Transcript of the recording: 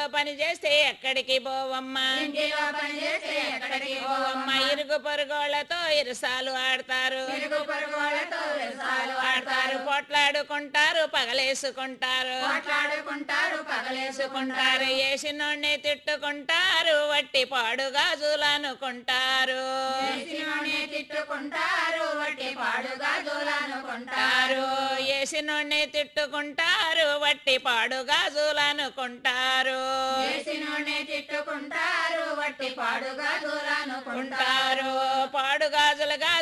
పని చేస్తే ఎక్కడికి పోవమ్మా ఇంటిలో పని చేస్తే ఎక్కడికి పోవమ్మ ఇరుగు పొరుగోళ్లతో ఇరుసాలు ఆడతారు ఇరుగు పొరుగులతో వ్యవసాయాలు ఆడతారు పొట్లాడుకుంటారు పగలేసుకుంటారు మాట్లాడుకుంటారు పగలేసుకుంటారు వేసుకుంటారు వేసినోడిని తిట్టుకుంటారు వట్టి పాడు గాజులనుకుంటారు వేసినోనే తిట్టుకుంటారు వట్టి పాడుగా దూలనుకుంటారు తారు వేసినోడిని తిట్టుకుంటారు వట్టి పాడు గాజులనుకుంటారు వేసినోనే తిట్టుకుంటారు వట్టి పాడుగా దూలనుకుంటారు ఉంటారు పాడు గాజులుగా